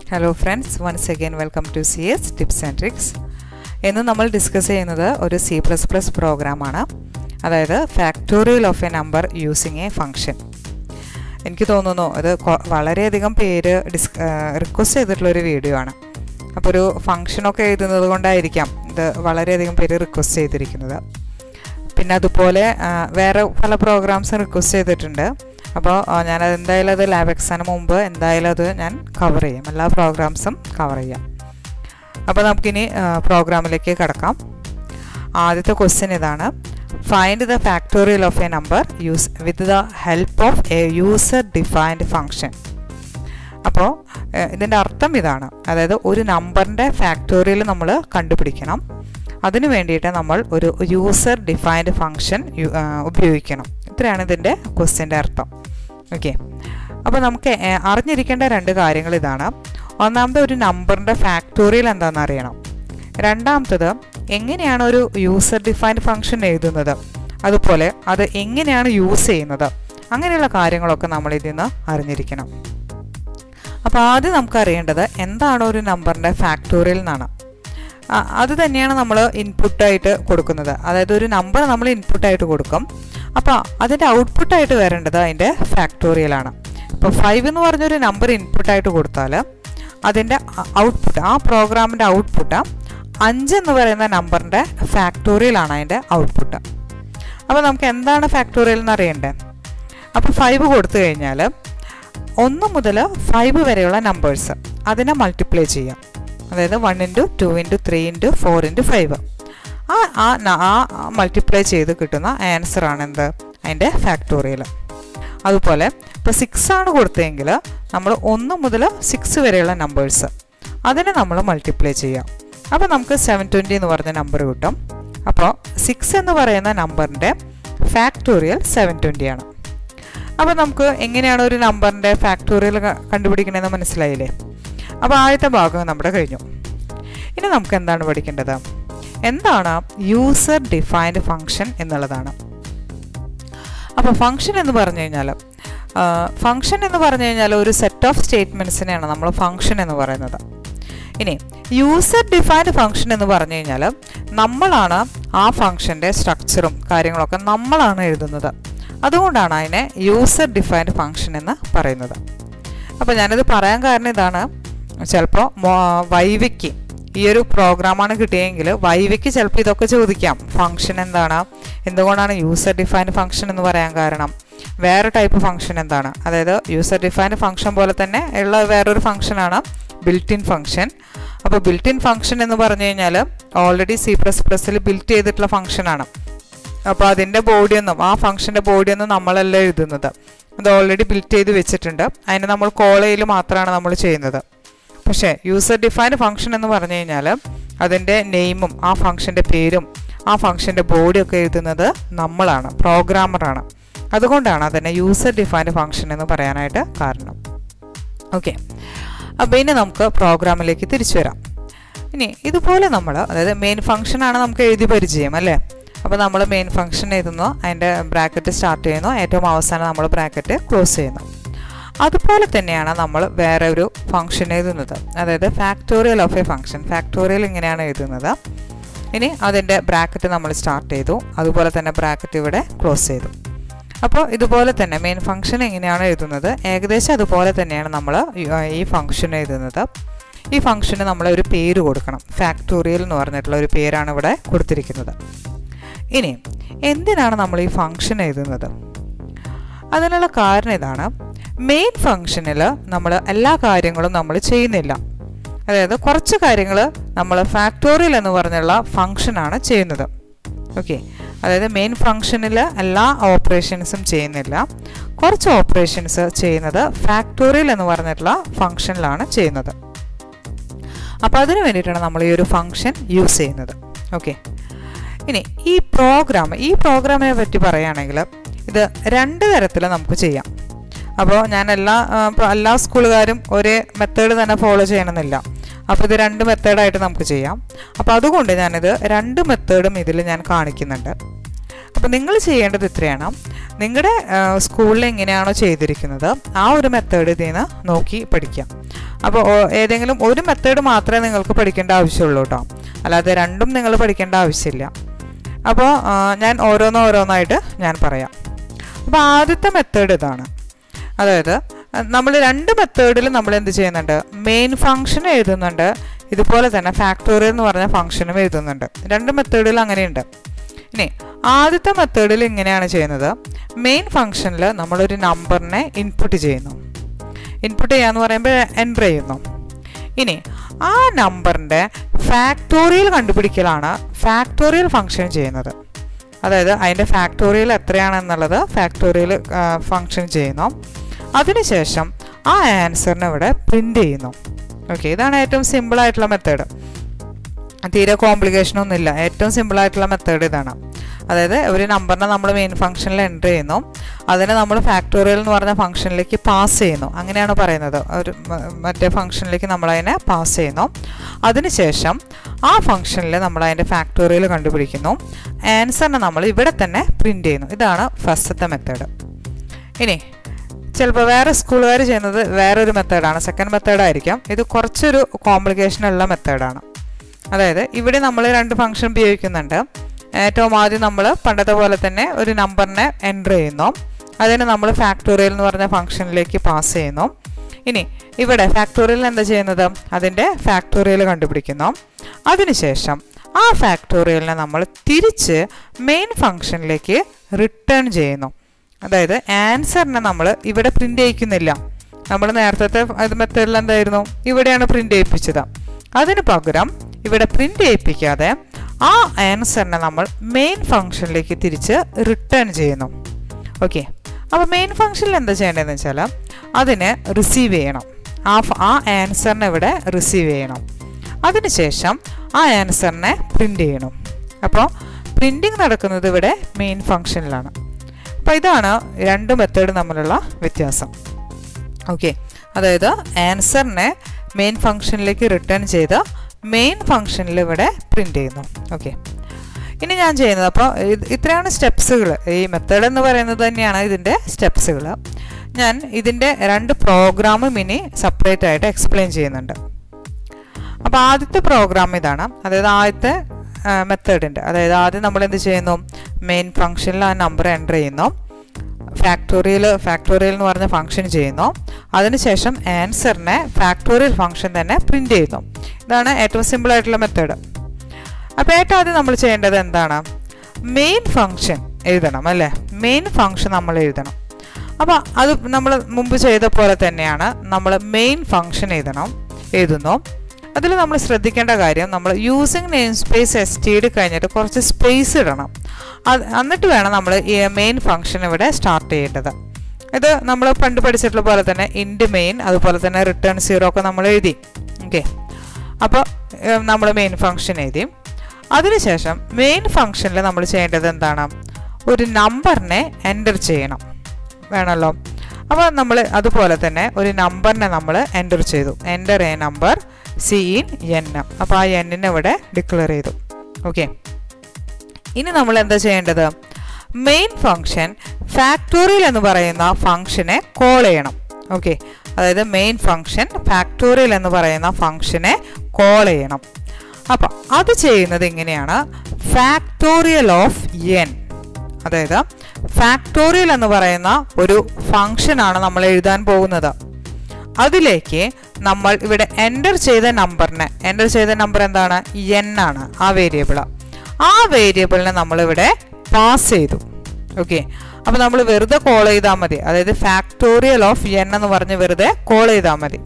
hello friends once again welcome to C S tips and tricks ഇന്ന് നമ്മൾ discuss ചെയ്യുന്നത് ഒരു സി പ്ലസ് പ്ലസ് പ്രോഗ്രാമാണ് അതായത് factorial of a number using a function എനിക്ക് തോന്നുന്നു ഇത് കൊ- വളരെയധികം പേര് ഡിസ് റിക്വസ്റ്റ് ചെയ്തിട്ടുള്ളൊരു വീഡിയോ ആണ് അപ്പോൾ ഒരു ഫങ്ഷനൊക്കെ എഴുതുന്നത് കൊണ്ടായിരിക്കാം ഇത് വളരെയധികം പേര് റിക്വസ്റ്റ് ചെയ്തിരിക്കുന്നത് പിന്നെ അതുപോലെ ആ, വേറെ പല പ്രോഗ്രാംസും റിക്വസ്റ്റ് ചെയ്തിട്ടുണ്ട് അപ്പോൾ ഞാൻ എന്തായാലും അത് ലാബ് എക്സാമിന് മുമ്പ് എന്തായാലും അത് ഞാൻ കവർ ചെയ്യും എല്ലാ പ്രോഗ്രാംസും കവർ ചെയ്യാം അപ്പോൾ നമുക്കിനി പ്രോഗ്രാമിലേക്ക് കിടക്കാം ആദ്യത്തെ ക്വസ്റ്റ്യൻ ഇതാണ് find the factorial of a number use with the help of a user defined function അപ്പോൾ ഇതിൻ്റെ അർത്ഥം ഇതാണ് അതായത് ഒരു നമ്പറിൻ്റെ ഫാക്ടോറിയൽ നമ്മൾ കണ്ടുപിടിക്കണം അതിനു വേണ്ടിയിട്ട് നമ്മൾ ഒരു യൂസർ ഡിഫൈൻഡ് ഫങ്ഷൻ ഉപയോഗിക്കണം ഇത്രയാണ് ഇതിൻ്റെ ക്വസ്റ്റ്യൻ്റെ അർത്ഥം ഓക്കെ അപ്പോൾ നമുക്ക് ഏ, അറിഞ്ഞിരിക്കേണ്ട രണ്ട് കാര്യങ്ങൾ ഇതാണ് ഒന്നാമത്തെ ഒരു നമ്പറിൻ്റെ ഫാക്ടോറിയൽ എന്താണെന്ന് അറിയണം രണ്ടാമത്തത് എങ്ങനെയാണ് ഒരു യൂസർ ഡിഫൈൻഡ് ഫങ്ഷൻ എഴുതുന്നത് അതുപോലെ അത് എങ്ങനെയാണ് യൂസ് ചെയ്യുന്നത് അങ്ങനെയുള്ള കാര്യങ്ങളൊക്കെ നമ്മൾ ഇതിൽ നിന്ന് അറിഞ്ഞിരിക്കണം അപ്പോൾ ആദ്യം നമുക്ക് അറിയേണ്ടത് എന്താണ് ഒരു നമ്പറിൻ്റെ ഫാക്ടോറിയൽ എന്നാണ് ആ, അത് തന്നെയാണ് നമ്മൾ ഇൻപുട്ടായിട്ട് കൊടുക്കുന്നത് അതായത് ഒരു നമ്പർ നമ്മൾ ഇൻപുട്ടായിട്ട് കൊടുക്കും അപ്പോൾ അതിൻ്റെ ഔട്ട്പുട്ടായിട്ട് വരേണ്ടത് അതിൻ്റെ ഫാക്ടോറിയലാണ് ഇപ്പോൾ ഫൈവ് എന്ന് പറഞ്ഞൊരു നമ്പർ ഇൻപുട്ടായിട്ട് കൊടുത്താൽ അതിൻ്റെ ഔട്ട്പുട്ട് ആ പ്രോഗ്രാമിൻ്റെ ഔട്ട്പുട്ട് അഞ്ച് എന്ന് പറയുന്ന നമ്പറിൻ്റെ ഫാക്ടോറിയലാണ് അതിൻ്റെ ഔട്ട്പുട്ട് അപ്പോൾ നമുക്ക് എന്താണ് ഫാക്ടോറിയൽ എന്ന് അറിയണ്ടേ അപ്പോൾ ഫൈവ് കൊടുത്തു കഴിഞ്ഞാൽ ഒന്ന് മുതൽ ഫൈവ് വരെയുള്ള നമ്പേഴ്സ് അതിനെ മൾട്ടിപ്ലൈ ചെയ്യാം അതായത് one into two into three into four into five ആ ആ ന- ആ മൾട്ടിപ്ലൈ ചെയ്ത് കിട്ടുന്ന ആൻസർ ആണ് എന്ത് അതിൻ്റെ ഫാക്ടോറിയൽ അതുപോലെ ഇപ്പോൾ സിക്സ് ആണ് കൊടുത്തതെങ്കിൽ നമ്മൾ ഒന്ന് മുതൽ സിക്സ് വരെയുള്ള നമ്പേഴ്സ് അതിനെ നമ്മൾ മൾട്ടിപ്ലൈ ചെയ്യാം അപ്പോൾ നമുക്ക് സെവൻ ട്വൻറ്റി എന്ന് പറഞ്ഞ നമ്പർ കിട്ടും അപ്പോൾ സിക്സ് എന്ന് പറയുന്ന നമ്പറിൻ്റെ ഫാക്ടോറിയൽ സെവൻ ട്വൻറ്റി ആണ് അപ്പോൾ നമുക്ക് എങ്ങനെയാണ് ഒരു നമ്പറിൻ്റെ ഫാക്ടോറിയൽ കണ്ടുപിടിക്കണമെന്ന് മനസ്സിലായില്ലേ അപ്പോൾ ആദ്യത്തെ ഭാഗം നമ്മുടെ കഴിഞ്ഞു ഇനി നമുക്ക് എന്താണ് പഠിക്കേണ്ടത് എന്താണ് യൂസർ ഡിഫൈൻഡ് ഫങ്ഷൻ എന്നുള്ളതാണ് അപ്പോൾ ഫങ്ഷൻ എന്ന് പറഞ്ഞു കഴിഞ്ഞാൽ ഫങ്ഷൻ എന്ന് പറഞ്ഞു കഴിഞ്ഞാൽ ഒരു സെറ്റ് ഓഫ് സ്റ്റേറ്റ്മെൻറ്റ്സിനെയാണ് നമ്മൾ ഫങ്ഷൻ എന്ന് പറയുന്നത് ഇനി യൂസർ ഡിഫൈൻഡ് ഫങ്ഷൻ എന്ന് പറഞ്ഞു കഴിഞ്ഞാൽ നമ്മളാണ് ആ ഫങ്ഷൻ്റെ സ്ട്രക്ചറും കാര്യങ്ങളൊക്കെ നമ്മളാണ് എഴുതുന്നത് അതുകൊണ്ടാണ് അതിനെ യൂസർ ഡിഫൈൻഡ് ഫങ്ഷൻ എന്ന് പറയുന്നത് അപ്പോൾ ഞാനിത് പറയാൻ കാരണം ഇതാണ് ചിലപ്പോൾ വൈവിക്ക് ഈ ഒരു പ്രോഗ്രാമാണ് കിട്ടിയെങ്കിൽ വൈവിക്ക് ചിലപ്പോൾ ഇതൊക്കെ ചോദിക്കാം ഫങ്ഷൻ എന്താണ് എന്തുകൊണ്ടാണ് യൂസർ ഡിഫൈൻഡ് ഫങ്ഷൻ എന്ന് പറയാൻ കാരണം വേറെ ടൈപ്പ് ഫങ്ഷൻ എന്താണ് അതായത് യൂസർ ഡിഫൈൻഡ് ഫങ്ഷൻ പോലെ തന്നെ ഉള്ള വേറൊരു ഫങ്ഷനാണ് ബിൽറ്റ് ഇൻ ഫങ്ഷൻ അപ്പോൾ ബിൽറ്റ് ഇൻ ഫങ്ഷൻ എന്ന് പറഞ്ഞു കഴിഞ്ഞാൽ ഓൾറെഡി സി പ്ലസ് പ്ലസ്സിൽ ബിൽറ്റ് ചെയ്തിട്ടുള്ള ഫങ്ഷനാണ് അപ്പോൾ അതിൻ്റെ ബോഡിയൊന്നും ആ ഫംഗ്ഷൻ്റെ ബോഡിയൊന്നും നമ്മളല്ല എഴുതുന്നത് അത് ഓൾറെഡി ബിൽറ്റ് ചെയ്ത് വെച്ചിട്ടുണ്ട് അതിന് നമ്മൾ കോളയിൽ മാത്രമാണ് നമ്മൾ ചെയ്യുന്നത് പക്ഷേ യൂസർ ഡിഫൈൻഡ് ഫംഗ്ഷൻ എന്ന് പറഞ്ഞു കഴിഞ്ഞാൽ അതിൻ്റെ നെയിമും ആ ഫംഗ്ഷൻ്റെ പേരും ആ ഫംഗ്ഷൻ്റെ ബോഡിയൊക്കെ എഴുതുന്നത് നമ്മളാണ് പ്രോഗ്രാമറാണ് അതുകൊണ്ടാണ് അതിനെ യൂസർ ഡിഫൈൻഡ് ഫംഗ്ഷൻ എന്ന് പറയാനായിട്ട് കാരണം ഓക്കെ അപ്പോൾ ഇനി നമുക്ക് പ്രോഗ്രാമിലേക്ക് തിരിച്ചു വരാം ഇനി ഇതുപോലെ നമ്മൾ അതായത് മെയിൻ ഫംഗ്ഷനാണ് നമുക്ക് എഴുതി പരിചയം അല്ലേ അപ്പോൾ നമ്മൾ മെയിൻ ഫംഗ്ഷൻ എഴുതുന്നു അതിൻ്റെ ബ്രാക്കറ്റ് സ്റ്റാർട്ട് ചെയ്യുന്നു ഏറ്റവും അവസാനം നമ്മൾ ബ്രാക്കറ്റ് ക്ലോസ് ചെയ്യുന്നു അതുപോലെ തന്നെയാണ് നമ്മൾ വേറെ ഒരു ഫംഗ്ഷൻ എഴുതുന്നത് അതായത് factorial of a function factorial ഇങ്ങനെയാണ് എഴുതുന്നത് ഇനി അതിൻ്റെ ബ്രാക്കറ്റ് നമ്മൾ സ്റ്റാർട്ട് ചെയ്തു അതുപോലെ തന്നെ ബ്രാക്കറ്റ് ഇവിടെ ക്ലോസ് ചെയ്തു അപ്പോൾ ഇതുപോലെ തന്നെ മെയിൻ ഫംഗ്ഷൻ എങ്ങനെയാണ് എഴുതുന്നത് ഏകദേശം അതുപോലെ തന്നെയാണ് നമ്മൾ ഈ ഫംഗ്ഷൻ എഴുതുന്നത് ഈ ഫംഗ്ഷന് നമ്മൾ ഒരു പേര് കൊടുക്കണം ഫാക്ടോറിയൽ എന്ന് പറഞ്ഞിട്ടുള്ള ഒരു പേരാണ് ഇവിടെ കൊടുത്തിരിക്കുന്നത് ഇനി എന്തിനാണ് നമ്മൾ ഈ ഫംഗ്ഷൻ എഴുതുന്നത് അതിനുള്ള കാരണം ഇതാണ് മെയിൻ ഫംഗ്ഷനിൽ നമ്മൾ എല്ലാ കാര്യങ്ങളും നമ്മൾ ചെയ്യുന്നില്ല അതായത് കുറച്ച് കാര്യങ്ങൾ നമ്മൾ ഫാക്ടോറിയൽ എന്ന് പറഞ്ഞുള്ള ഫംഗ്ഷനാണ് ചെയ്യുന്നത് ഓക്കെ അതായത് മെയിൻ ഫംഗ്ഷനിൽ എല്ലാ ഓപ്പറേഷൻസും ചെയ്യുന്നില്ല കുറച്ച് ഓപ്പറേഷൻസ് ചെയ്യുന്നത് ഫാക്ടോറിയൽ എന്ന് പറഞ്ഞിട്ടുള്ള ഫംഗ്ഷനിലാണ് ചെയ്യുന്നത് അപ്പോൾ അതിന് വേണ്ടിയിട്ടാണ് നമ്മൾ ഈ ഒരു ഫംഗ്ഷൻ യൂസ് ചെയ്യുന്നത് ഓക്കെ ഇനി ഈ പ്രോഗ്രാം ഈ പ്രോഗ്രാമിനെ പറ്റി പറയുകയാണെങ്കിൽ ഇത് രണ്ട് തരത്തിൽ നമുക്ക് ചെയ്യാം അപ്പോൾ ഞാൻ എല്ലാ ആ, ഇപ്പൊ എല്ലാ സ്കൂളുകാരും ഒരേ മെത്തേഡ് തന്നെ ഫോളോ ചെയ്യണമെന്നില്ല അപ്പോൾ ഇത് രണ്ട് മെത്തേഡായിട്ട് നമുക്ക് ചെയ്യാം അപ്പോൾ അതുകൊണ്ട് ഞാനിത് രണ്ട് മെത്തേഡും ഇതിൽ ഞാൻ കാണിക്കുന്നുണ്ട് അപ്പോൾ നിങ്ങൾ ചെയ്യേണ്ടത് ഇത്രയാണ് നിങ്ങളുടെ സ്കൂളിൽ എങ്ങനെയാണോ ചെയ്തിരിക്കുന്നത് ആ ഒരു മെത്തേഡ് ഇതിൽ നിന്ന് നോക്കി പഠിക്കാം അപ്പോൾ ഏതെങ്കിലും ഒരു മെത്തേഡ് മാത്രമേ നിങ്ങൾക്ക് പഠിക്കേണ്ട ആവശ്യമുള്ളൂ കേട്ടോ അല്ലാതെ രണ്ടും നിങ്ങൾ പഠിക്കേണ്ട ആവശ്യമില്ല അപ്പോൾ ഞാൻ ഓരോന്നോ ഓരോന്നായിട്ട് ഞാൻ പറയാം അപ്പോൾ ആദ്യത്തെ മെത്തേഡ് ഇതാണ് അതായത് നമ്മൾ രണ്ട് മെത്തേഡിൽ നമ്മൾ എന്ത് ചെയ്യുന്നുണ്ട് മെയിൻ ഫംഗ്ഷൻ എഴുതുന്നുണ്ട് ഇതുപോലെ തന്നെ ഫാക്ടോറിയൽ എന്ന് പറഞ്ഞ ഫംഗ്ഷനും എഴുതുന്നുണ്ട് രണ്ട് മെത്തേഡിൽ അങ്ങനെയുണ്ട് ഇനി ആദ്യത്തെ മെത്തേഡിൽ ഇങ്ങനെയാണ് ചെയ്യുന്നത് മെയിൻ ഫംഗ്ഷനിൽ നമ്മളൊരു നമ്പറിനെ ഇൻപുട്ട് ചെയ്യുന്നു ഇൻപുട്ട് ചെയ്യാന്ന് പറയുമ്പോൾ എൻ്റർ ചെയ്യുന്നു ഇനി ആ നമ്പറിൻ്റെ ഫാക്ടോറിയൽ കണ്ടുപിടിക്കലാണ് ഫാക്ടോറിയൽ ഫംഗ്ഷൻ ചെയ്യുന്നത് അതായത് അതിൻ്റെ ഫാക്ടോറിയൽ എത്രയാണെന്നുള്ളത് ഫാക്ടോറിയൽ ഫംഗ്ഷൻ ചെയ്യുന്നു അതിനുശേഷം ആ ആൻസറിനെ ഇവിടെ പ്രിൻ്റ് ചെയ്യുന്നു ഓക്കെ ഇതാണ് ഏറ്റവും സിമ്പിൾ ആയിട്ടുള്ള മെത്തേഡ് തീരെ കോംപ്ലിക്കേഷൻ ഒന്നുമില്ല ഏറ്റവും സിമ്പിൾ ആയിട്ടുള്ള മെത്തേഡ് ഇതാണ് അതായത് ഒരു നമ്പറിനെ നമ്മൾ മെയിൻ ഫംഗ്ഷനിൽ എൻ്റർ ചെയ്യുന്നു അതിനെ നമ്മൾ ഫാക്ടോറിയൽ എന്ന് പറഞ്ഞ ഫംഗ്ഷനിലേക്ക് പാസ് ചെയ്യുന്നു അങ്ങനെയാണ് പറയുന്നത് ഒരു മറ്റേ ഫംഗ്ഷനിലേക്ക് നമ്മൾ അതിനെ പാസ് ചെയ്യുന്നു അതിനുശേഷം ആ ഫംഗ്ഷനിൽ നമ്മൾ അതിൻ്റെ ഫാക്ടോറിയൽ കണ്ടുപിടിക്കുന്നു ആൻസറിനെ നമ്മൾ ഇവിടെ തന്നെ പ്രിൻ്റ് ചെയ്യുന്നു ഇതാണ് ഫസ്റ്റത്തെ മെത്തേഡ് ഇനി ചിലപ്പോൾ വേറെ സ്കൂളുകാർ ചെയ്യുന്നത് വേറൊരു മെത്തേഡാണ് സെക്കൻഡ് മെത്തേഡായിരിക്കാം ഇത് കുറച്ചൊരു കോംപ്ലിക്കേഷൻ ഉള്ള മെത്തേഡാണ് അതായത് ഇവിടെ നമ്മൾ രണ്ട് ഫംഗ്ഷൻ ഉപയോഗിക്കുന്നുണ്ട് ഏറ്റവും ആദ്യം നമ്മൾ പണ്ടത്തെ പോലെ തന്നെ ഒരു നമ്പറിനെ എൻ്റർ ചെയ്യുന്നു അതിന് നമ്മൾ ഫാക്ടോറിയൽ എന്ന് പറഞ്ഞ ഫംഗ്ഷനിലേക്ക് പാസ് ചെയ്യുന്നു ഇനി ഇവിടെ ഫാക്ടോറിയൽ എന്താ ചെയ്യുന്നത് അതിൻ്റെ ഫാക്ടോറിയൽ കണ്ടുപിടിക്കുന്നു അതിനുശേഷം ആ ഫാക്ടോറിയലിനെ നമ്മൾ തിരിച്ച് മെയിൻ ഫംഗ്ഷനിലേക്ക് റിട്ടേൺ ചെയ്യുന്നു അതായത് ആൻസറിനെ നമ്മൾ ഇവിടെ പ്രിൻ്റ് ചെയ്യിക്കുന്നില്ല നമ്മൾ നേരത്തെ മെത്തേഡിൽ എന്തായിരുന്നു ഇവിടെയാണ് പ്രിൻ്റ് ചെയ്യിപ്പിച്ചത് അതിന് പകരം ഇവിടെ പ്രിൻ്റ് ചെയ്യിപ്പിക്കാതെ ആ ആൻസറിനെ നമ്മൾ മെയിൻ ഫംഗ്ഷനിലേക്ക് തിരിച്ച് റിട്ടേൺ ചെയ്യുന്നു ഓക്കെ അപ്പോൾ മെയിൻ ഫംഗ്ഷനിൽ എന്താ ചെയ്യേണ്ടതെന്ന് വെച്ചാൽ അതിനെ റിസീവ് ചെയ്യണം ആ ആ ആൻസറിനെ ഇവിടെ റിസീവ് ചെയ്യണം അതിനുശേഷം ആ ആൻസറിനെ പ്രിൻ്റ് ചെയ്യണം അപ്പോൾ പ്രിൻറ്റിങ് നടക്കുന്നത് ഇവിടെ മെയിൻ ഫംഗ്ഷനിലാണ് അപ്പോൾ ഇതാണ് രണ്ട് മെത്തേഡ് തമ്മിലുള്ള വ്യത്യാസം ഓക്കെ അതായത് ആൻസറിനെ മെയിൻ ഫംഗ്ഷനിലേക്ക് റിട്ടേൺ ചെയ്ത് മെയിൻ ഫംഗ്ഷനിൽ ഇവിടെ പ്രിൻ്റ് ചെയ്യുന്നു ഓക്കെ ഇനി ഞാൻ ചെയ്യുന്നത് അപ്പോൾ ഇത്രയാണ് സ്റ്റെപ്സുകൾ ഈ മെത്തേഡ് എന്ന് പറയുന്നത് തന്നെയാണ് ഇതിൻ്റെ സ്റ്റെപ്സുകൾ ഞാൻ ഇതിൻ്റെ രണ്ട് പ്രോഗ്രാമും ഇനി സെപ്പറേറ്റ് ആയിട്ട് എക്സ്പ്ലെയിൻ ചെയ്യുന്നുണ്ട് അപ്പോൾ ആദ്യത്തെ പ്രോഗ്രാം ഇതാണ് അതായത് ആദ്യത്തെ മെത്തേഡിൻ്റെ അതായത് ആദ്യം നമ്മൾ എന്ത് ചെയ്യുന്നു മെയിൻ ഫംഗ്ഷനിൽ ആ നമ്പർ എൻ്റർ ചെയ്യുന്നു ഫാക്ടോറിയൽ ഫാക്ടോറിയൽ എന്ന് പറഞ്ഞ ഫംഗ്ഷൻ ചെയ്യുന്നു അതിനുശേഷം ആൻസറിനെ ഫാക്ടോറിയൽ ഫംഗ്ഷൻ തന്നെ പ്രിൻ്റ് ചെയ്യുന്നു ഇതാണ് ഏറ്റവും സിമ്പിൾ ആയിട്ടുള്ള മെത്തേഡ് അപ്പോൾ ഏറ്റവും ആദ്യം നമ്മൾ ചെയ്യേണ്ടത് എന്താണ് മെയിൻ ഫംഗ്ഷൻ എഴുതണം അല്ലേ മെയിൻ ഫംഗ്ഷൻ നമ്മൾ എഴുതണം അപ്പോൾ അത് നമ്മൾ മുമ്പ് ചെയ്ത പോലെ തന്നെയാണ് നമ്മൾ മെയിൻ ഫംഗ്ഷൻ എഴുതണം എഴുതുന്നു അതിൽ നമ്മൾ ശ്രദ്ധിക്കേണ്ട കാര്യം നമ്മൾ using namespace S T D കഴിഞ്ഞിട്ട് കുറച്ച് സ്പേസ് ഇടണം അത് എന്നിട്ട് വേണം നമ്മൾ ഈ മെയിൻ ഫംഗ്ഷൻ ഇവിടെ സ്റ്റാർട്ട് ചെയ്യേണ്ടത് ഇത് നമ്മൾ പണ്ട് പഠിച്ചിട്ടുള്ള പോലെ തന്നെ ഇൻഡ് മെയിൻ അതുപോലെ തന്നെ റിട്ടേൺ സീറോ ഒക്കെ നമ്മൾ എഴുതി ഓക്കെ അപ്പോൾ നമ്മൾ മെയിൻ ഫംഗ്ഷൻ എഴുതി അതിനുശേഷം മെയിൻ ഫംഗ്ഷനിൽ നമ്മൾ ചെയ്യേണ്ടത് എന്താണ് ഒരു നമ്പറിനെ എൻ്റർ ചെയ്യണം വേണമല്ലോ അപ്പോൾ നമ്മൾ അതുപോലെ തന്നെ ഒരു നമ്പറിനെ നമ്മൾ എൻ്റർ ചെയ്തു enter a number C in N അപ്പോൾ ആ എന്നിനെ ഇവിടെ ഡിക്ലെയർ ചെയ്തു ഓക്കെ ഇനി നമ്മൾ എന്താ ചെയ്യേണ്ടത് മെയിൻ ഫംഗ്ഷൻ ഫാക്ടോറിയൽ എന്ന് പറയുന്ന ഫംഗ്ഷനെ കോൾ ചെയ്യണം ഓക്കെ അതായത് മെയിൻ ഫംഗ്ഷൻ ഫാക്ടോറിയൽ എന്ന് പറയുന്ന ഫംഗ്ഷനെ കോൾ ചെയ്യണം അപ്പം അത് ചെയ്യുന്നത് എങ്ങനെയാണ് ഫാക്ടോറിയൽ ഓഫ് എൻ അതായത് ഫാക്ടോറിയൽ എന്ന് പറയുന്ന ഒരു ഫംഗ്ഷനാണ് നമ്മൾ എഴുതാൻ പോകുന്നത് അതിലേക്ക് നമ്മൾ ഇവിടെ എൻ്റർ ചെയ്ത നമ്പറിനെ എൻ്റർ ചെയ്ത നമ്പർ എന്താണ് എൻ ആണ് ആ വേരിയബിൾ ആ വേരിയബിളിനെ നമ്മളിവിടെ പാസ് ചെയ്തു ഓക്കെ അപ്പോൾ നമ്മൾ വെറുതെ കോൾ ചെയ്താൽ മതി അതായത് ഫാക്ടോറിയൽ ഓഫ് എൻ എന്ന് പറഞ്ഞ് വെറുതെ കോൾ ചെയ്താൽ മതി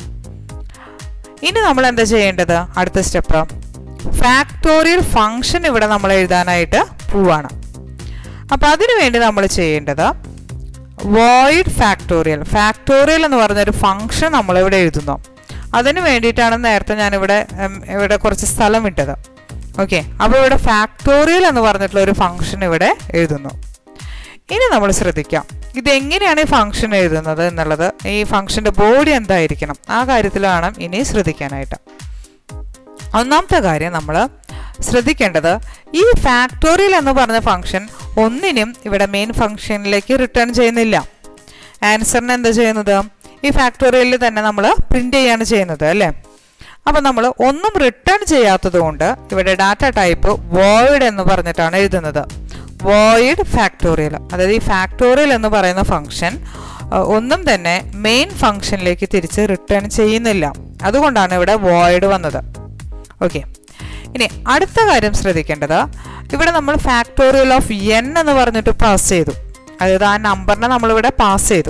ഇനി നമ്മൾ എന്താ ചെയ്യേണ്ടത് അടുത്ത സ്റ്റെപ്പ് ഫാക്ടോറിയൽ ഫംഗ്ഷൻ ഇവിടെ നമ്മൾ എഴുതാനായിട്ട് പോവാണ് അപ്പോൾ അതിനു വേണ്ടി നമ്മൾ ചെയ്യേണ്ടത് വോയിഡ് ഫാക്ടോറിയൽ ഫാക്ടോറിയൽ എന്ന് പറഞ്ഞൊരു ഫംഗ്ഷൻ നമ്മളിവിടെ എഴുതുന്നു അതിന് വേണ്ടിയിട്ടാണ് നേരത്തെ ഞാനിവിടെ ഇവിടെ കുറച്ച് സ്ഥലം വിട്ടത് ഓക്കെ അപ്പോൾ ഇവിടെ ഫാക്ടോറിയൽ എന്ന് പറഞ്ഞിട്ടുള്ള ഒരു ഫംഗ്ഷൻ ഇവിടെ എഴുതുന്നു ഇനി നമ്മൾ ശ്രദ്ധിക്കാം ഇതെങ്ങനെയാണ് ഈ ഫംഗ്ഷൻ എഴുതുന്നത് എന്നുള്ളത് ഈ ഫംഗ്ഷൻ്റെ ബോഡി എന്തായിരിക്കണം ആ കാര്യത്തിലാണ് ഇനി ശ്രദ്ധിക്കാനായിട്ട് ഒന്നാമത്തെ കാര്യം നമ്മൾ ശ്രദ്ധിക്കേണ്ടത് ഈ ഫാക്ടോറിയൽ എന്ന് പറഞ്ഞ ഫംഗ്ഷൻ ഒന്നിനും ഇവിടെ മെയിൻ ഫംഗ്ഷനിലേക്ക് റിട്ടേൺ ചെയ്യുന്നില്ല ആൻസറിന് എന്താ ചെയ്യുന്നത് ഈ ഫാക്ടോറിയലിൽ തന്നെ നമ്മൾ പ്രിന്റ് ചെയ്യാണ് ചെയ്യുന്നത് അല്ലേ അപ്പോൾ നമ്മൾ ഒന്നും റിട്ടേൺ ചെയ്യാത്തത് കൊണ്ട് ഇവിടെ ഡാറ്റ ടൈപ്പ് വോയിഡ് എന്ന് പറഞ്ഞിട്ടാണ് എഴുതുന്നത് വോയിഡ് ഫാക്ടോറിയൽ അതായത് ഈ ഫാക്ടോറിയൽ എന്ന് പറയുന്ന ഫംഗ്ഷൻ ഒന്നും തന്നെ മെയിൻ ഫംഗ്ഷനിലേക്ക് തിരിച്ച് റിട്ടേൺ ചെയ്യുന്നില്ല അതുകൊണ്ടാണ് ഇവിടെ വോയിഡ് വന്നത് ഓക്കെ ഇനി അടുത്ത കാര്യം ശ്രദ്ധിക്കേണ്ടത് ഇവിടെ നമ്മൾ ഫാക്ടോറിയൽ ഓഫ് എൻ എന്ന് പറഞ്ഞിട്ട് പാസ് ചെയ്തു അതായത് ആ നമ്പറിനെ നമ്മളിവിടെ പാസ് ചെയ്തു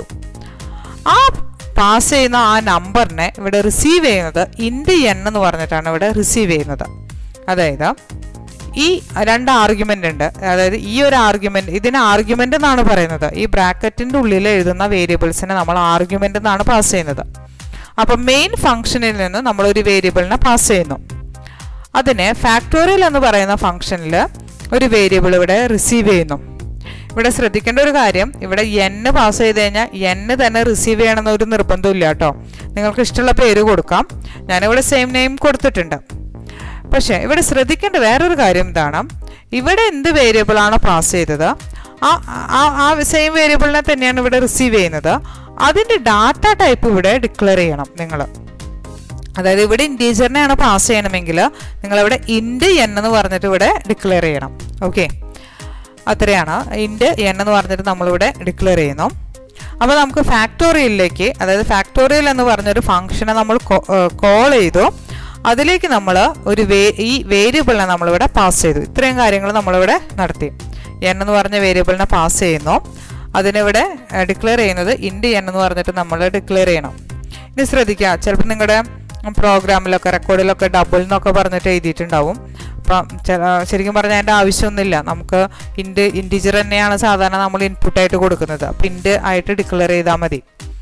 ആ പാസ് ചെയ്യുന്ന ആ നമ്പറിനെ ഇവിടെ റിസീവ് ചെയ്യുന്നത് ഇൻഡ് എൻ എന്ന് പറഞ്ഞിട്ടാണ് ഇവിടെ റിസീവ് ചെയ്യുന്നത് അതായത് ഈ രണ്ട് ആർഗ്യുമെൻ്റ് ഉണ്ട് അതായത് ഈ ഒരു ആർഗ്യുമെൻ്റ് ഇതിന് ആർഗ്യുമെൻ്റ് എന്നാണ് പറയുന്നത് ഈ ബ്രാക്കറ്റിൻ്റെ ഉള്ളിൽ എഴുതുന്ന വേരിയബിൾസിനെ നമ്മൾ ആർഗ്യുമെൻ്റ് എന്നാണ് പാസ് ചെയ്യുന്നത് അപ്പം മെയിൻ ഫംഗ്ഷനിൽ നിന്ന് നമ്മളൊരു വേരിയബിളിനെ പാസ് ചെയ്യുന്നു അതിനെ ഫാക്ടോറിയൽ എന്ന് പറയുന്ന ഫംഗ്ഷനിൽ ഒരു വേരിയബിൾ ഇവിടെ റിസീവ് ചെയ്യുന്നു ഇവിടെ ശ്രദ്ധിക്കേണ്ട ഒരു കാര്യം ഇവിടെ എൻ പാസ് ചെയ്ത് കഴിഞ്ഞാൽ എൻ തന്നെ റിസീവ് ചെയ്യണമെന്ന് ഒരു നിർബന്ധമില്ല കേട്ടോ നിങ്ങൾക്ക് ഇഷ്ടമുള്ള പേര് കൊടുക്കാം ഞാനിവിടെ സെയിം നെയിം കൊടുത്തിട്ടുണ്ട് പക്ഷേ ഇവിടെ ശ്രദ്ധിക്കേണ്ട വേറൊരു കാര്യം എന്താണ് ഇവിടെ എന്ത് വേരിയബിൾ ആണ് പാസ് ചെയ്തത് ആ ആ സെയിം വേരിയബിളിനെ തന്നെയാണ് ഇവിടെ റിസീവ് ചെയ്യുന്നത് അതിൻ്റെ ഡാറ്റ ടൈപ്പ് ഇവിടെ ഡിക്ലെയർ ചെയ്യണം നിങ്ങൾ അതായത് ഇവിടെ ഇൻറ്റീജറിനെയാണ് പാസ് ചെയ്യണമെങ്കിൽ നിങ്ങളിവിടെ ഇൻഡ് എൻ എന്ന് പറഞ്ഞിട്ട് ഇവിടെ ഡിക്ലെയർ ചെയ്യണം ഓക്കെ അത്രയാണ് ഇൻഡ് എൻ എന്ന് പറഞ്ഞിട്ട് നമ്മളിവിടെ ഡിക്ലെയർ ചെയ്യുന്നു അപ്പോൾ നമുക്ക് ഫാക്ടോറിയലിലേക്ക് അതായത് ഫാക്ടോറിയൽ എന്ന് പറഞ്ഞൊരു ഫംഗ്ഷനെ നമ്മൾ കോൾ ചെയ്തു അതിലേക്ക് നമ്മൾ ഒരു വേ ഈ വേരിയബിളിനെ നമ്മളിവിടെ പാസ് ചെയ്തു ഇത്രയും കാര്യങ്ങൾ നമ്മളിവിടെ നടത്തി എൻ എന്ന് പറഞ്ഞ വേരിയബിളിനെ പാസ് ചെയ്യുന്നു അതിനിവിടെ ഡിക്ലെയർ ചെയ്യുന്നത് ഇൻഡ് എൻ എന്ന് പറഞ്ഞിട്ട് നമ്മൾ ഡിക്ലെയർ ചെയ്യണം ഇനി ശ്രദ്ധിക്കുക ചിലപ്പോൾ നിങ്ങളുടെ പ്രോഗ്രാമിലൊക്കെ റെക്കോർഡിലൊക്കെ ഡബിൾ എന്നൊക്കെ പറഞ്ഞിട്ട് എഴുതിയിട്ടുണ്ടാവും അപ്പം ശരിക്കും പറഞ്ഞാൽ അതിൻ്റെ ആവശ്യമൊന്നുമില്ല നമുക്ക് ഇൻഡ് ഇൻറ്റിജർ തന്നെയാണ് സാധാരണ നമ്മൾ ഇൻപുട്ടായിട്ട് കൊടുക്കുന്നത് അപ്പം ഇൻഡ് ആയിട്ട് ഡിക്ലെയർ ചെയ്താൽ മതി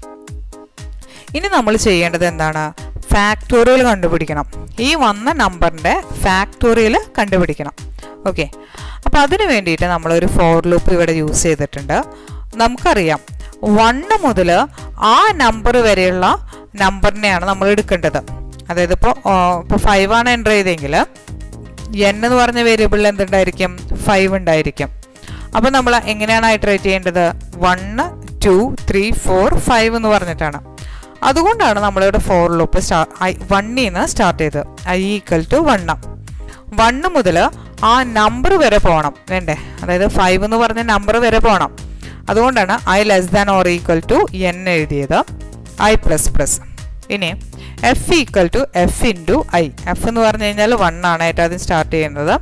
ഇനി നമ്മൾ ചെയ്യേണ്ടത് എന്താണ് ഫാക്ടോറിയൽ കണ്ടുപിടിക്കണം ഈ വന്ന നമ്പറിൻ്റെ ഫാക്ടോറിയൽ കണ്ടുപിടിക്കണം ഓക്കെ അപ്പോൾ അതിന് വേണ്ടിയിട്ട് നമ്മളൊരു ഫോർ ലൂപ്പ് ഇവിടെ യൂസ് ചെയ്തിട്ടുണ്ട് നമുക്കറിയാം വണ്ണ് മുതൽ ആ നമ്പർ വരെയുള്ള നമ്പറിനെയാണ് നമ്മൾ എടുക്കേണ്ടത് അതായത് ഇപ്പോൾ ഇപ്പോൾ ഫൈവ് ആണ് എൻ്റർ ചെയ്തെങ്കിൽ എൻ എന്ന് പറഞ്ഞ വേരിയബിളിൽ എന്തുണ്ടായിരിക്കും ഫൈവ് ഉണ്ടായിരിക്കും അപ്പോൾ നമ്മൾ എങ്ങനെയാണ് ഐട്രേറ്റ് ചെയ്യേണ്ടത് one two three four five എന്ന് പറഞ്ഞിട്ടാണ് അതുകൊണ്ടാണ് നമ്മളിവിടെ ഫോർ ലൂപ്പ് സ്റ്റാ ഐ വണ്ണിൽ നിന്ന് സ്റ്റാർട്ട് ചെയ്തത് ഐ ഈക്വൽ ടു വണ്ണം വണ്ണ് മുതൽ ആ നമ്പർ വരെ പോകണം വേണ്ടേ അതായത് ഫൈവ് എന്ന് പറഞ്ഞ നമ്പർ വരെ പോകണം അതുകൊണ്ടാണ് I less than or equal to N എഴുതിയത് ഐ പ്ലസ് പ്ലസ് ഇനി F equal to F into I F എന്ന് പറഞ്ഞു കഴിഞ്ഞാൽ വൺ ആണ് ഏറ്റവും ആദ്യം സ്റ്റാർട്ട് ചെയ്യുന്നത്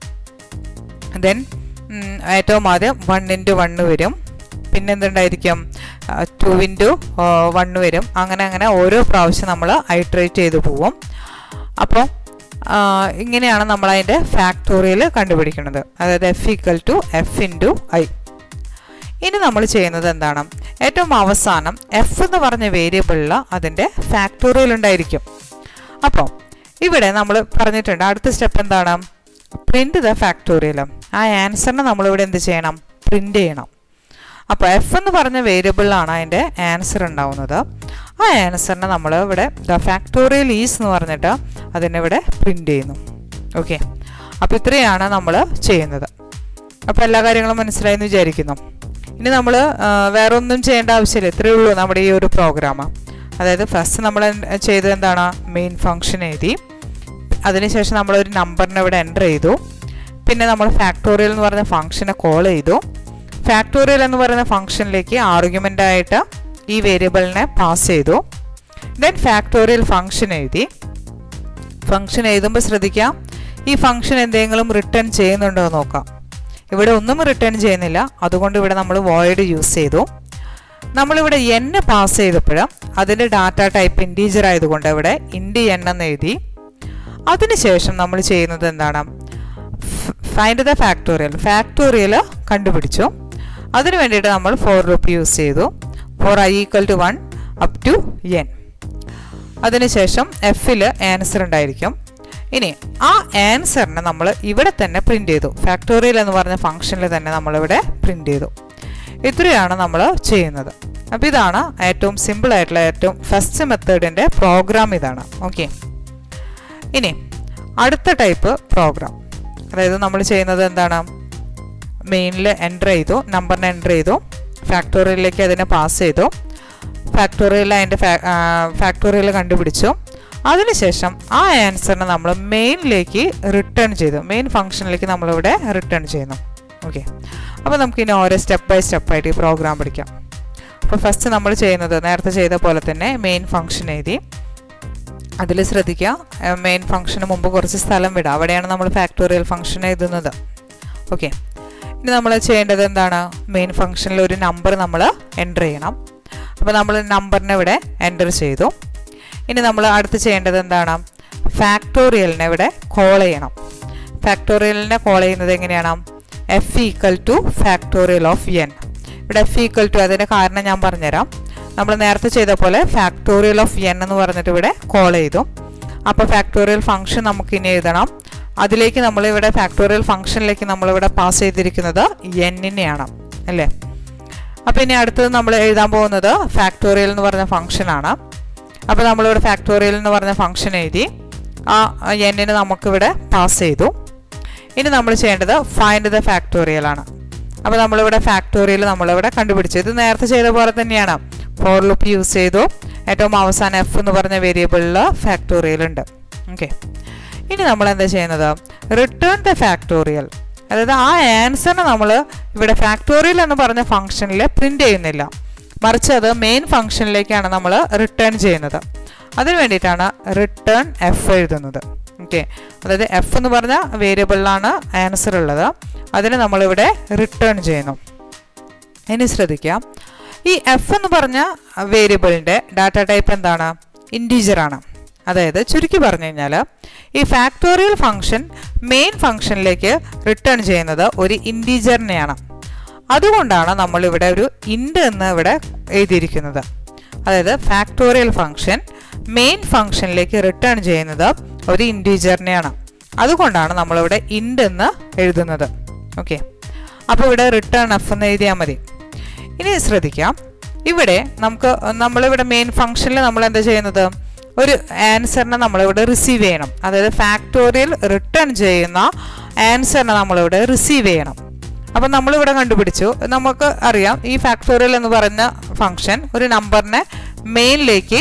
ദെൻ ഏറ്റവും ആദ്യം വൺ ഇൻറ്റു വണ്ണ് വരും പിന്നെ എന്തുണ്ടായിരിക്കും ടു ഇൻറ്റു വണ്ണ് വരും അങ്ങനെ അങ്ങനെ ഓരോ പ്രാവശ്യം നമ്മൾ ഐട്രേറ്റ് ചെയ്ത് പോവും അപ്പോൾ ഇങ്ങനെയാണ് നമ്മൾ അതിൻ്റെ ഫാക്ടോറിയൽ കണ്ടുപിടിക്കുന്നത് അതായത് F equal to F into I ഇനി നമ്മൾ ചെയ്യുന്നത് എന്താണ് ഏറ്റവും അവസാനം എഫ് എന്ന് പറഞ്ഞ വേരിയബിളിൽ അതിൻ്റെ ഫാക്ടോറിയൽ ഉണ്ടായിരിക്കും അപ്പോൾ ഇവിടെ നമ്മൾ പറഞ്ഞിട്ടുണ്ട് അടുത്ത സ്റ്റെപ്പ് എന്താണ് പ്രിന്റ് ദ ഫാക്ടോറിയൽ ആ ആൻസറിനെ നമ്മളിവിടെ എന്ത് ചെയ്യണം പ്രിന്റ് ചെയ്യണം അപ്പോൾ എഫ് എന്ന് പറഞ്ഞ വേരിയബിളിലാണ് അതിൻ്റെ ആൻസർ ഉണ്ടാവുന്നത് ആ ആൻസറിനെ നമ്മൾ ഇവിടെ ദ ഫാക്ടോറിയൽ ഈസ് എന്ന് പറഞ്ഞിട്ട് അതിനിവിടെ പ്രിന്റ് ചെയ്യുന്നു ഓക്കെ അപ്പോൾ ഇത്രയാണ് നമ്മൾ ചെയ്യുന്നത് അപ്പോൾ എല്ലാ കാര്യങ്ങളും മനസ്സിലായെന്ന് വിചാരിക്കുന്നു ഇനി നമ്മൾ വേറെ ഒന്നും ചെയ്യേണ്ട ആവശ്യമില്ല ഇത്രയേ ഉള്ളൂ നമ്മുടെ ഈ ഒരു പ്രോഗ്രാം അതായത് ഫസ്റ്റ് നമ്മൾ ചെയ്തത് എന്താണ് മെയിൻ ഫംഗ്ഷൻ എഴുതി അതിനുശേഷം നമ്മളൊരു നമ്പറിനെ ഇവിടെ എൻ്റർ ചെയ്തു പിന്നെ നമ്മൾ ഫാക്ടോറിയൽ എന്ന് പറഞ്ഞ ഫംഗ്ഷനെ കോൾ ചെയ്തു ഫാക്ടോറിയൽ എന്ന് പറയുന്ന ഫംഗ്ഷനിലേക്ക് ആർഗ്യുമെൻ്റ് ആയിട്ട് ഈ വേരിയബിളിനെ പാസ് ചെയ്തു ദെൻ ഫാക്ടോറിയൽ ഫംഗ്ഷൻ എഴുതി ഫംഗ്ഷൻ എഴുതുമ്പോൾ ശ്രദ്ധിക്കാം ഈ ഫംഗ്ഷൻ എന്തെങ്കിലും റിട്ടേൺ ചെയ്യുന്നുണ്ടോ എന്ന് നോക്കാം ഇവിടെ ഒന്നും റിട്ടേൺ ചെയ്യുന്നില്ല അതുകൊണ്ട് ഇവിടെ നമ്മൾ വോയിഡ് യൂസ് ചെയ്തു നമ്മളിവിടെ എൻ പാസ് ചെയ്തപ്പോൾ അതിൻ്റെ ഡാറ്റ ടൈപ്പ് ഇൻറ്റീജർ ആയതുകൊണ്ട് ഇവിടെ ഇൻഡി എൻ എന്ന് എഴുതി അതിനുശേഷം നമ്മൾ ചെയ്യുന്നത് എന്താണ് ഫൈൻഡ് ദ ഫാക്ടോറിയൽ ഫാക്ടോറിയൽ കണ്ടുപിടിച്ചു അതിന് വേണ്ടിയിട്ട് നമ്മൾ ഫോർ ലൂപ്പ് യൂസ് ചെയ്തു for I equal to one up to N അതിനുശേഷം എഫിൽ ആൻസർ ഉണ്ടായിരിക്കും ഇനി ആ ആൻസറിനെ നമ്മൾ ഇവിടെ തന്നെ പ്രിന്റ് ചെയ്തു ഫാക്ടോറിയൽ എന്ന് പറഞ്ഞ ഫംഗ്ഷനിൽ തന്നെ നമ്മളിവിടെ പ്രിന്റ് ചെയ്തു ഇത്രയാണ് നമ്മൾ ചെയ്യുന്നത് അപ്പോൾ ഇതാണ് ഏറ്റവും സിമ്പിൾ ആയിട്ടുള്ള ഏറ്റവും ഫസ്റ്റ് മെത്തേഡിൻ്റെ പ്രോഗ്രാം ഇതാണ് ഓക്കെ ഇനി അടുത്ത ടൈപ്പ് പ്രോഗ്രാം അതായത് നമ്മൾ ചെയ്യുന്നത് എന്താണ് മെയിനിൽ എൻ്റർ ചെയ്തു നമ്പറിനെ എൻ്റർ ചെയ്തു ഫാക്ടോറിയലിലേക്ക് അതിനെ പാസ് ചെയ്തു ഫാക്ടോറിയൽ അതിൻ്റെ ഫാക്ടോറിയൽ കണ്ടുപിടിച്ചു അതിനുശേഷം ആ ആൻസറിനെ നമ്മൾ മെയിനിലേക്ക് റിട്ടേൺ ചെയ്തു മെയിൻ ഫംഗ്ഷനിലേക്ക് നമ്മളിവിടെ റിട്ടേൺ ചെയ്യുന്നു ഓക്കെ അപ്പോൾ നമുക്ക് ഇനി ഓരോ സ്റ്റെപ്പ് ബൈ സ്റ്റെപ്പായിട്ട് ഈ പ്രോഗ്രാം പഠിക്കാം അപ്പോൾ ഫസ്റ്റ് നമ്മൾ ചെയ്യുന്നത് നേരത്തെ ചെയ്ത പോലെ തന്നെ മെയിൻ ഫംഗ്ഷൻ എഴുതി അതിൽ ശ്രദ്ധിക്കുക മെയിൻ ഫംഗ്ഷന് മുമ്പ് കുറച്ച് സ്ഥലം വിടുക അവിടെയാണ് നമ്മൾ ഫാക്ടോറിയൽ ഫംഗ്ഷൻ എഴുതുന്നത് ഓക്കെ ഇനി നമ്മൾ ചെയ്യേണ്ടത് എന്താണ് മെയിൻ ഫംഗ്ഷനിൽ ഒരു നമ്പർ നമ്മൾ എൻ്റർ ചെയ്യണം അപ്പോൾ നമ്മൾ നമ്പറിനെ ഇവിടെ എൻ്റർ ചെയ്തു ഇനി നമ്മൾ അടുത്ത് ചെയ്യേണ്ടത് എന്താണ് ഫാക്ടോറിയലിനെ ഇവിടെ കോൾ ചെയ്യണം ഫാക്ടോറിയലിനെ കോൾ ചെയ്യുന്നത് എങ്ങനെയാണ് F equal to factorial of N ഇവിടെ എഫ് ഈക്വൽ ടു അതിൻ്റെ കാരണം ഞാൻ പറഞ്ഞുതരാം നമ്മൾ നേരത്തെ ചെയ്ത പോലെ ഫാക്ടോറിയൽ ഓഫ് എൻ എന്ന് പറഞ്ഞിട്ട് ഇവിടെ കോൾ ചെയ്തു അപ്പോൾ ഫാക്ടോറിയൽ ഫംഗ്ഷൻ നമുക്ക് ഇനി എഴുതണം അതിലേക്ക് നമ്മൾ ഇവിടെ ഫാക്ടോറിയൽ ഫംഗ്ഷനിലേക്ക് നമ്മളിവിടെ പാസ് ചെയ്തിരിക്കുന്നത് എന്നിനെയാണ് അല്ലേ അപ്പോൾ ഇനി അടുത്തത് നമ്മൾ എഴുതാൻ പോകുന്നത് ഫാക്ടോറിയൽ എന്ന് പറഞ്ഞ ഫംഗ്ഷനാണ് അപ്പോൾ നമ്മളിവിടെ ഫാക്ടോറിയൽ എന്ന് പറഞ്ഞ ഫംഗ്ഷൻ എഴുതി ആ എന്നിന് നമുക്കിവിടെ പാസ് ചെയ്തു ഇനി നമ്മൾ ചെയ്യേണ്ടത് ഫൈൻഡ് ദ ഫാക്ടോറിയൽ ആണ് അപ്പോൾ നമ്മളിവിടെ ഫാക്ടോറിയൽ നമ്മളിവിടെ കണ്ടുപിടിച്ചു ഇത് നേരത്തെ ചെയ്ത പോലെ തന്നെയാണ് ഫോർ ലുപ്പ് യൂസ് ചെയ്തു ഏറ്റവും അവസാനം എഫ് എന്ന് പറഞ്ഞ വേരിയബിളിൽ ഫാക്ടോറിയൽ ഉണ്ട് ഓക്കെ ഇനി നമ്മൾ എന്താ ചെയ്യുന്നത് റിട്ടേൺ ദ ഫാക്ടോറിയൽ അതായത് ആ ആൻസറിനെ നമ്മൾ ഇവിടെ ഫാക്ടോറിയൽ എന്ന് പറഞ്ഞ ഫംഗ്ഷനിൽ പ്രിൻ്റ് ചെയ്യുന്നില്ല മറിച്ച് അത് മെയിൻ ഫംഗ്ഷനിലേക്കാണ് നമ്മൾ റിട്ടേൺ ചെയ്യുന്നത് അതിന് വേണ്ടിയിട്ടാണ് റിട്ടേൺ എഫ് എഴുതുന്നത് ഓക്കെ അതായത് എഫ് എന്ന് പറഞ്ഞ വേരിയബിളിലാണ് ആൻസർ ഉള്ളത് അതിന് നമ്മളിവിടെ റിട്ടേൺ ചെയ്യുന്നു ഇനി ശ്രദ്ധിക്കാം ഈ എഫ് എന്ന് പറഞ്ഞ വേരിയബിളിൻ്റെ ഡാറ്റ ടൈപ്പ് എന്താണ് ഇൻറ്റീജർ ആണ് അതായത് ചുരുക്കി പറഞ്ഞു കഴിഞ്ഞാൽ ഈ ഫാക്ടോറിയൽ ഫംഗ്ഷൻ മെയിൻ ഫംഗ്ഷനിലേക്ക് റിട്ടേൺ ചെയ്യുന്നത് ഒരു ഇൻറ്റീജറിനെയാണ് അതുകൊണ്ടാണ് നമ്മളിവിടെ ഒരു ഇൻഡ് എന്ന് ഇവിടെ എഴുതിയിരിക്കുന്നത് അതായത് ഫാക്ടോറിയൽ ഫംഗ്ഷൻ മെയിൻ ഫംഗ്ഷനിലേക്ക് റിട്ടേൺ ചെയ്യുന്നത് ഒരു ഇൻറ്റീജറിനെയാണ് അതുകൊണ്ടാണ് നമ്മളിവിടെ ഇൻഡ് എന്ന് എഴുതുന്നത് ഓക്കെ അപ്പോൾ ഇവിടെ റിട്ടേൺ എഫ് എന്ന് എഴുതിയാൽ മതി ഇനി ശ്രദ്ധിക്കാം ഇവിടെ നമുക്ക് നമ്മളിവിടെ മെയിൻ ഫംഗ്ഷനിൽ നമ്മൾ എന്താ ചെയ്യുന്നത് ഒരു ആൻസറിനെ നമ്മളിവിടെ റിസീവ് ചെയ്യണം അതായത് ഫാക്ടോറിയൽ റിട്ടേൺ ചെയ്യുന്ന ആൻസറിനെ നമ്മളിവിടെ റിസീവ് ചെയ്യണം അപ്പം നമ്മളിവിടെ കണ്ടുപിടിച്ചു നമുക്ക് അറിയാം ഈ ഫാക്ടോറിയൽ എന്ന് പറയുന്ന ഫംഗ്ഷൻ ഒരു നമ്പറിനെ മെയിനിലേക്ക്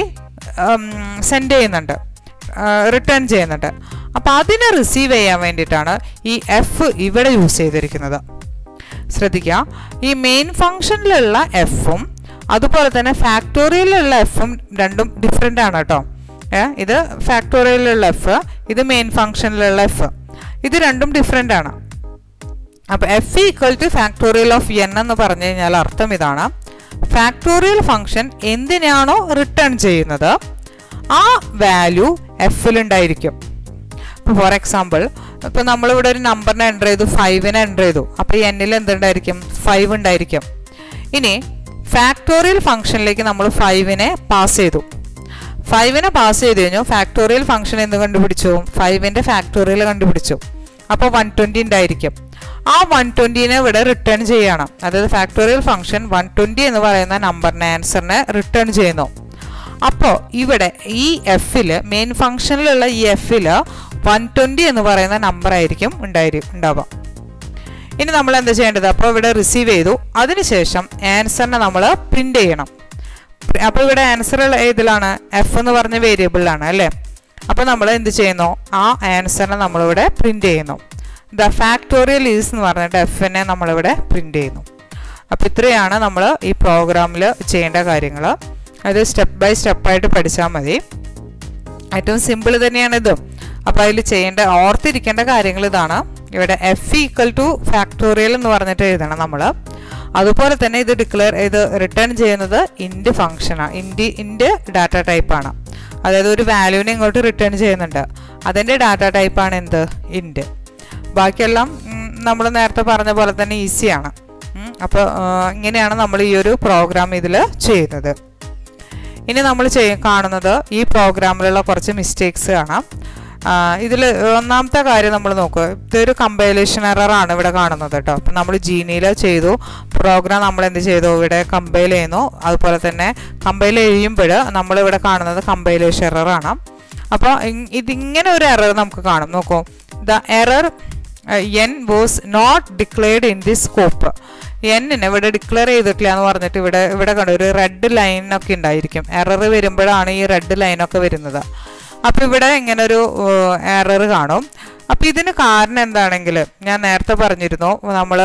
സെൻഡ് ചെയ്യുന്നുണ്ട് റിട്ടേൺ ചെയ്യുന്നുണ്ട് അപ്പോൾ അതിനെ റിസീവ് ചെയ്യാൻ വേണ്ടിയിട്ടാണ് ഈ എഫ് ഇവിടെ യൂസ് ചെയ്തിരിക്കുന്നത് ശ്രദ്ധിക്കുക ഈ മെയിൻ ഫംഗ്ഷനിലുള്ള എഫും അതുപോലെ തന്നെ ഫാക്ടോറിയലിലുള്ള എഫും രണ്ടും ഡിഫറെൻ്റ് ആണ് കേട്ടോ ഇത് ഫാക്ടോറിയലിലുള്ള എഫ് ഇത് മെയിൻ ഫംഗ്ഷനിലുള്ള എഫ് ഇത് രണ്ടും ഡിഫറെൻ്റ് ആണ് അപ്പോൾ F equal to factorial of N എന്ന് പറഞ്ഞു കഴിഞ്ഞാൽ അർത്ഥം ഇതാണ് ഫാക്ടോറിയൽ ഫംഗ്ഷൻ എന്തിനാണോ റിട്ടേൺ ചെയ്യുന്നത് ആ വാല്യൂ എഫിലുണ്ടായിരിക്കും ഇപ്പോൾ ഫോർ എക്സാമ്പിൾ ഇപ്പോൾ നമ്മളിവിടെ ഒരു നമ്പറിനെ എൻ്റർ ചെയ്തു ഫൈവിനെ എൻ്റർ ചെയ്തു അപ്പോൾ എന്നിൽ എന്തുണ്ടായിരിക്കും ഫൈവ് ഉണ്ടായിരിക്കും ഇനി ഫാക്ടോറിയൽ ഫംഗ്ഷനിലേക്ക് നമ്മൾ ഫൈവിനെ പാസ് ചെയ്തു ഫൈവിനെ പാസ് ചെയ്ത് കഴിഞ്ഞു ഫാക്ടോറിയൽ ഫംഗ്ഷൻ എന്ത് കണ്ടുപിടിച്ചു ഫൈവിൻ്റെ ഫാക്ടോറിയൽ കണ്ടുപിടിച്ചു അപ്പോൾ വൺ ട്വൻറ്റി ഉണ്ടായിരിക്കും ആ വൺ ട്വൻറ്റീനെ ഇവിടെ റിട്ടേൺ ചെയ്യണം അതായത് ഫാക്ടോറിയൽ ഫംഗ്ഷൻ വൺ ട്വൻറ്റി എന്ന് പറയുന്ന നമ്പറിനെ ആൻസറിനെ റിട്ടേൺ ചെയ്യുന്നു അപ്പോൾ ഇവിടെ ഈ എഫിൽ മെയിൻ ഫംഗ്ഷനിലുള്ള ഈ എഫിൽ വൺ ട്വൻറ്റി എന്ന് പറയുന്ന നമ്പർ ആയിരിക്കും ഉണ്ടായി ഉണ്ടാവുക ഇനി നമ്മൾ എന്താ ചെയ്യേണ്ടത് അപ്പോൾ ഇവിടെ റിസീവ് ചെയ്തു അതിനുശേഷം ആൻസറിനെ നമ്മൾ പ്രിൻ്റ് ചെയ്യണം അപ്പോൾ ഇവിടെ ആൻസർ ഏതിലാണ് എഫ് എന്ന് പറഞ്ഞ വേരിയബിളിലാണ് അല്ലേ അപ്പോൾ നമ്മൾ എന്ത് ചെയ്യുന്നു ആ ആൻസറിനെ നമ്മളിവിടെ പ്രിൻ്റ് ചെയ്യുന്നു ദ ഫാക്ടോറിയൽ ഈസ് എന്ന് പറഞ്ഞിട്ട് എഫിനെ നമ്മളിവിടെ പ്രിൻ്റ് ചെയ്യുന്നു അപ്പോൾ ഇത്രയാണ് നമ്മൾ ഈ പ്രോഗ്രാമിൽ ചെയ്യേണ്ട കാര്യങ്ങൾ അത് സ്റ്റെപ്പ് ബൈ സ്റ്റെപ്പായിട്ട് പഠിച്ചാൽ മതി ഏറ്റവും സിമ്പിൾ തന്നെയാണ് ഇത് അപ്പോൾ അതിൽ ചെയ്യേണ്ട ഓർത്തിരിക്കേണ്ട കാര്യങ്ങൾ ഇതാണ് ഇവിടെ എഫ് ഈക്വൽ ടു ഫാക്ടോറിയൽ എന്ന് പറഞ്ഞിട്ട് എഴുതണം നമ്മൾ അതുപോലെ തന്നെ ഇത് ഡിക്ലെയർ ഇത് റിട്ടേൺ ചെയ്യുന്നത് ഇൻഡ് ഫംഗ്ഷനാണ് ഇൻഡ് ഇൻഡ് ഡാറ്റ ടൈപ്പാണ് അതായത് ഒരു വാല്യൂവിനെ ഇങ്ങോട്ട് റിട്ടേൺ ചെയ്യുന്നുണ്ട് അതിൻ്റെ ഡാറ്റ ടൈപ്പാണ് എന്ത് ഇൻഡ് ബാക്കിയെല്ലാം നമ്മൾ നേരത്തെ പറഞ്ഞ പോലെ തന്നെ ഈസിയാണ് അപ്പോൾ ഇങ്ങനെയാണ് നമ്മൾ ഈ ഒരു പ്രോഗ്രാം ഇതിൽ ചെയ്യുന്നത് ഇനി നമ്മൾ ചെയ്യ കാണുന്നത് ഈ പ്രോഗ്രാമിലുള്ള കുറച്ച് മിസ്റ്റേക്സ് കാണാം ഇതിൽ ഒന്നാമത്തെ കാര്യം നമ്മൾ നോക്കുക ഇതൊരു കമ്പൈലേഷൻ എററാണ് ഇവിടെ കാണുന്നത് കേട്ടോ അപ്പം നമ്മൾ ജീനിയിൽ ചെയ്തു പ്രോഗ്രാം നമ്മൾ എന്ത് ചെയ്തു ഇവിടെ കമ്പൈൽ ചെയ്യുന്നു അതുപോലെ തന്നെ കമ്പൈൽ ചെയ്യുമ്പോൾ നമ്മളിവിടെ കാണുന്നത് കമ്പൈലേഷൻ എററാണ് അപ്പോൾ ഇതിങ്ങനെ ഒരു എറർ നമുക്ക് കാണും നോക്കൂ the error N was not declared in the scope എന്നിനെ ഇവിടെ ഡിക്ലെയർ ചെയ്തിട്ടില്ല എന്ന് പറഞ്ഞിട്ട് ഇവിടെ ഇവിടെ കണ്ടു ഒരു റെഡ് ലൈനൊക്കെ ഉണ്ടായിരിക്കും എറർ വരുമ്പോഴാണ് ഈ റെഡ് ലൈനൊക്കെ വരുന്നത് അപ്പോൾ ഇവിടെ ഇങ്ങനെ ഒരു എറർ കാണും അപ്പോൾ ഇതിന് കാരണം എന്താണെങ്കിൽ ഞാൻ നേരത്തെ പറഞ്ഞിരുന്നു നമ്മൾ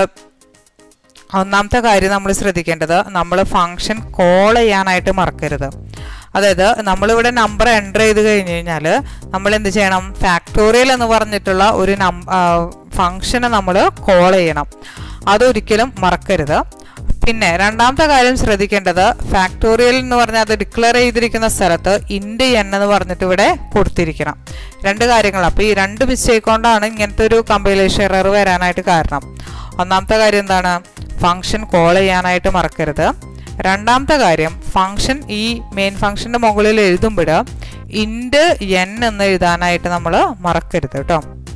ഒന്നാമത്തെ കാര്യം നമ്മൾ ശ്രദ്ധിക്കേണ്ടത് നമ്മൾ ഫങ്ഷൻ കോൾ ചെയ്യാനായിട്ട് മറക്കരുത് അതായത് നമ്മളിവിടെ നമ്പർ എൻ്റർ ചെയ്ത് കഴിഞ്ഞ് കഴിഞ്ഞാൽ നമ്മൾ എന്ത് ചെയ്യണം ഫാക്ടോറിയൽ എന്ന് പറഞ്ഞിട്ടുള്ള ഒരു നം ഫങ്ഷനെ നമ്മൾ കോൾ ചെയ്യണം അതൊരിക്കലും മറക്കരുത് പിന്നെ രണ്ടാമത്തെ കാര്യം ശ്രദ്ധിക്കേണ്ടത് ഫാക്ടോറിയൽ എന്ന് പറഞ്ഞാൽ അത് ഡിക്ലെയർ ചെയ്തിരിക്കുന്ന സ്ഥലത്ത് ഇൻഡ് എൻ എന്ന് പറഞ്ഞിട്ട് ഇവിടെ കൊടുത്തിരിക്കണം രണ്ട് കാര്യങ്ങൾ അപ്പോൾ ഈ രണ്ട് മിസ്റ്റേക്ക് കൊണ്ടാണ് ഇങ്ങനത്തെ ഒരു കമ്പൈലേഷൻ എറർ വരാനായിട്ട് കാരണം ഒന്നാമത്തെ കാര്യം എന്താണ് ഫങ്ഷൻ കോൾ ചെയ്യാനായിട്ട് മറക്കരുത് രണ്ടാമത്തെ കാര്യം ഫങ്ഷൻ ഈ മെയിൻ ഫങ്ഷൻ്റെ മുകളിൽ എഴുതുമ്പോൾ ഇൻഡ് എൻ എന്ന് എഴുതാനായിട്ട് നമ്മൾ മറക്കരുത് കേട്ടോ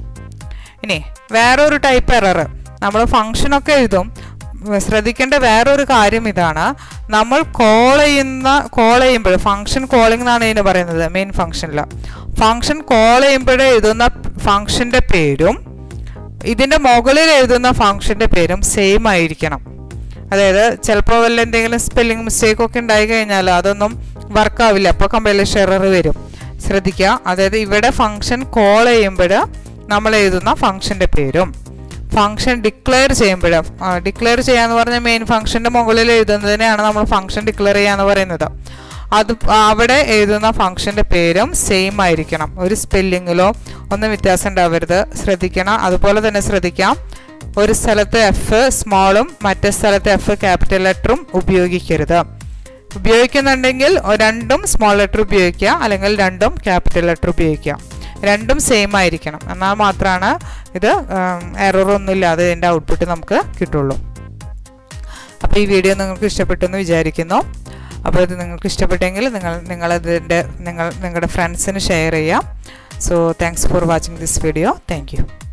ഇനി വേറൊരു ടൈപ്പ് എറർ നമ്മൾ ഫങ്ഷനൊക്കെ എഴുതും ശ്രദ്ധിക്കേണ്ട വേറൊരു കാര്യം ഇതാണ് നമ്മൾ കോൾ ചെയ്യുന്ന കോൾ ചെയ്യുമ്പോൾ ഫങ്ഷൻ കോളിംഗ് എന്നാണ് ഇതിന് പറയുന്നത് മെയിൻ ഫങ്ഷനിൽ ഫങ്ഷൻ കോൾ ചെയ്യുമ്പോൾ എഴുതുന്ന ഫങ്ഷൻ്റെ പേരും ഇതിൻ്റെ മുകളിൽ എഴുതുന്ന ഫങ്ഷൻ്റെ പേരും സെയിം ആയിരിക്കണം അതായത് ചിലപ്പോൾ വല്ല എന്തെങ്കിലും സ്പെല്ലിംഗ് മിസ്റ്റേക്ക് ഒക്കെ ഉണ്ടായി കഴിഞ്ഞാൽ അതൊന്നും വർക്കാവില്ല അപ്പോൾ കമ്പൈലേഷൻ എറർ വരും ശ്രദ്ധിക്കുക അതായത് ഇവിടെ ഫങ്ഷൻ കോൾ ചെയ്യുമ്പോൾ നമ്മൾ എഴുതുന്ന ഫങ്ഷൻ്റെ പേരും ഫങ്ഷൻ ഡിക്ലെയർ ചെയ്യുമ്പോൾ ഡിക്ലെയർ ചെയ്യാന്ന് പറഞ്ഞാൽ മെയിൻ ഫങ്ഷൻ്റെ മുകളിൽ എഴുതുന്നതിനെയാണ് നമ്മൾ ഫങ്ഷൻ ഡിക്ലെയർ ചെയ്യാന്ന് പറയുന്നത് അത് അവിടെ എഴുതുന്ന ഫങ്ഷൻ്റെ പേരും സെയിം ആയിരിക്കണം ഒരു സ്പെല്ലിങ്ങിലോ ഒന്നും വ്യത്യാസം ഉണ്ടാവരുത് ശ്രദ്ധിക്കണം അതുപോലെ തന്നെ ശ്രദ്ധിക്കാം ഒരു സ്ഥലത്ത് എഫ് സ്മോളും മറ്റേ സ്ഥലത്ത് എഫ് ക്യാപിറ്റൽ ലെറ്ററും ഉപയോഗിക്കരുത് ഉപയോഗിക്കുന്നുണ്ടെങ്കിൽ രണ്ടും സ്മോൾ ലെറ്റർ ഉപയോഗിക്കുക അല്ലെങ്കിൽ രണ്ടും ക്യാപിറ്റൽ ലെറ്റർ ഉപയോഗിക്കുക രണ്ടും സെയിം ആയിരിക്കണം എന്നാൽ മാത്രമാണ് ഇത് എററൊന്നും ഇല്ലാതെ ഇതിൻ്റെ ഔട്ട്പുട്ട് നമുക്ക് കിട്ടുള്ളൂ അപ്പോൾ ഈ വീഡിയോ നിങ്ങൾക്ക് ഇഷ്ടപ്പെട്ടു എന്ന് വിചാരിക്കുന്നു അപ്പോൾ ഇത് നിങ്ങൾക്ക് ഇഷ്ടപ്പെട്ടെങ്കിൽ നിങ്ങൾ നിങ്ങളതിൻ്റെ നിങ്ങൾ നിങ്ങളുടെ ഫ്രണ്ട്സിന് ഷെയർ ചെയ്യാം so thanks for watching this video thank